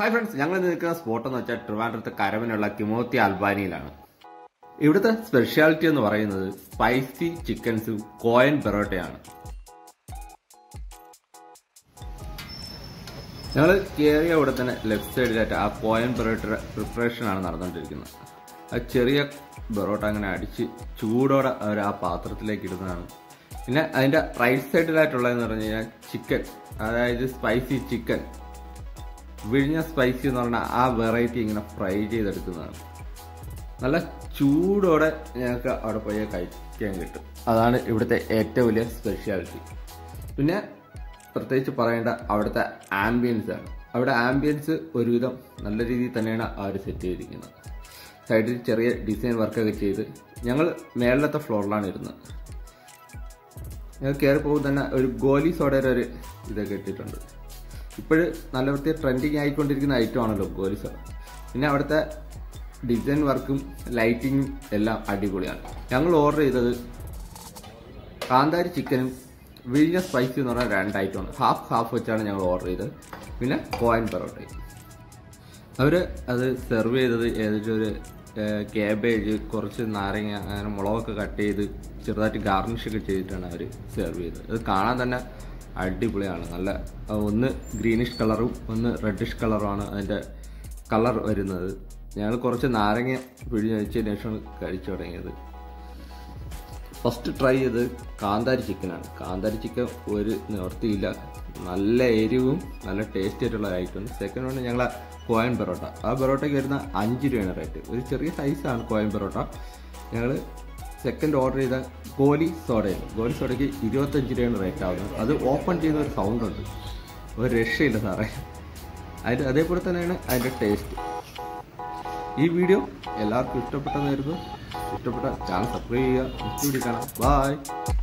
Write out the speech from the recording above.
hi friends ഞങ്ങൾ ഇന്ന് നിൽക്കുന്ന സ്പോട്ട് എന്ന് വെച്ചാൽ ട്രിവാൻഡ്രത്ത് കരവിനുള്ള കിമോത്തി അൽബാനിയിലാണ് ഇവിടുത്തെ സ്പെഷ്യാലിറ്റി എന്ന് പറയുന്നത് സ്പൈസി ചിക്കൻസും കോയൻ പെറോട്ടയാണ് ഞങ്ങൾ കയറിയ ഇവിടെ തന്നെ ലെഫ്റ്റ് സൈഡിലായിട്ട് ആ കോയൻ പെറോട്ടയുടെ പ്രിപ്പറേഷൻ ആണ് നടന്നുകൊണ്ടിരിക്കുന്നത് ആ ചെറിയ പെറോട്ട അങ്ങനെ അടിച്ച് ചൂടോടെ അവർ ആ പാത്രത്തിലേക്ക് ഇടുന്നതാണ് പിന്നെ അതിന്റെ റൈറ്റ് സൈഡിലായിട്ടുള്ളതെന്ന് പറഞ്ഞു കഴിഞ്ഞാൽ ചിക്കൻ അതായത് സ്പൈസി ചിക്കൻ വിഴിഞ്ഞ സ്പൈസി എന്ന് പറഞ്ഞാൽ ആ വെറൈറ്റി ഇങ്ങനെ ഫ്രൈ ചെയ്തെടുക്കുന്നതാണ് നല്ല ചൂടോടെ ഞങ്ങൾക്ക് അവിടെ പോയി കഴിക്കാൻ കിട്ടും അതാണ് ഇവിടുത്തെ ഏറ്റവും വലിയ സ്പെഷ്യാലിറ്റി പിന്നെ പ്രത്യേകിച്ച് പറയേണ്ട അവിടുത്തെ ആംബിയൻസ് ആണ് അവിടെ ആംബിയൻസ് ഒരുവിധം നല്ല രീതിയിൽ തന്നെയാണ് അവർ സെറ്റ് ചെയ്തിരിക്കുന്നത് സൈഡിൽ ചെറിയ ഡിസൈൻ വർക്കൊക്കെ ചെയ്ത് ഞങ്ങൾ മേളിലത്തെ ഫ്ലോറിലാണ് ഇരുന്നത് ഞങ്ങൾ കയറി പോകുമ്പോൾ തന്നെ ഒരു ഗോലി സോഡയുടെ ഒരു ഇതൊക്കെ ഇട്ടിട്ടുണ്ട് ഇപ്പോഴ് നല്ല വൃത്തി ട്രെൻഡിങ് ആയിക്കൊണ്ടിരിക്കുന്ന ഐറ്റം ആണല്ലോ ഗോലി സോഡ പിന്നെ അവിടുത്തെ ഡിസൈൻ വർക്കും ലൈറ്റിങ്ങും എല്ലാം അടിപൊളിയാണ് ഞങ്ങൾ ഓർഡർ ചെയ്തത് കാന്താരി ചിക്കനും വിഴിഞ്ഞ സ്പൈസി എന്ന് പറഞ്ഞാൽ രണ്ട് ഐറ്റമാണ് ഹാഫ് ഹാഫ് വെച്ചാണ് ഞങ്ങൾ ഓർഡർ ചെയ്തത് പിന്നെ കോയിൻ പൊറോട്ടയും അവർ അത് സെർവ് ചെയ്തത് ഏകദേശം ഒരു കേബേജ് കുറച്ച് നാരങ്ങ അങ്ങനെ മുളകൊക്കെ കട്ട് ചെയ്ത് ചെറുതായിട്ട് ഗാർണിഷ് ഒക്കെ ചെയ്തിട്ടാണ് അവർ സെർവ് ചെയ്തത് അത് കാണാൻ തന്നെ അടിപൊളിയാണ് നല്ല ഒന്ന് ഗ്രീനിഷ് കളറും ഒന്ന് റെഡിഷ് കളറുമാണ് അതിൻ്റെ കളർ വരുന്നത് ഞങ്ങൾ കുറച്ച് നാരങ്ങ പിഴിഞ്ഞ് വെച്ചതിന് ശേഷമാണ് കഴിച്ചു തുടങ്ങിയത് ഫസ്റ്റ് ട്രൈ ചെയ്ത് കാന്താരി ചിക്കനാണ് കാന്താരി ചിക്കൻ ഒരു നിവർത്തിയില്ല നല്ല എരിവും നല്ല ടേസ്റ്റി ആയിട്ടുള്ള ഐറ്റം സെക്കൻഡ് വണ് ഞങ്ങൾ കോയൻ പൊറോട്ട ആ പൊറോട്ടയ്ക്ക് വരുന്ന അഞ്ച് രൂപയാണ് റേറ്റ് ഒരു ചെറിയ സൈസാണ് കോയൻ പൊറോട്ട ഞങ്ങൾ സെക്കൻഡ് ഓർഡർ ചെയ്ത ഗോലി സോഡയാണ് ഗോലി സോഡയ്ക്ക് ഇരുപത്തഞ്ച് രൂപയാണ് റേറ്റ് ആവുന്നത് അത് ഓപ്പൺ ചെയ്യുന്ന ഒരു സൗണ്ട് ഉണ്ട് ഒരു രക്ഷയില്ല സാറേ അതിൻ്റെ അതേപോലെ തന്നെയാണ് അതിൻ്റെ ടേസ്റ്റ് ഈ വീഡിയോ എല്ലാവർക്കും ഇഷ്ടപ്പെട്ടെന്നായിരുന്നു ഇഷ്ടപ്പെട്ട ചാനൽ സബ്സ്ക്രൈബ് ചെയ്യുക നെക്സ്റ്റ് വീഡിയോ കാണാം ബൈ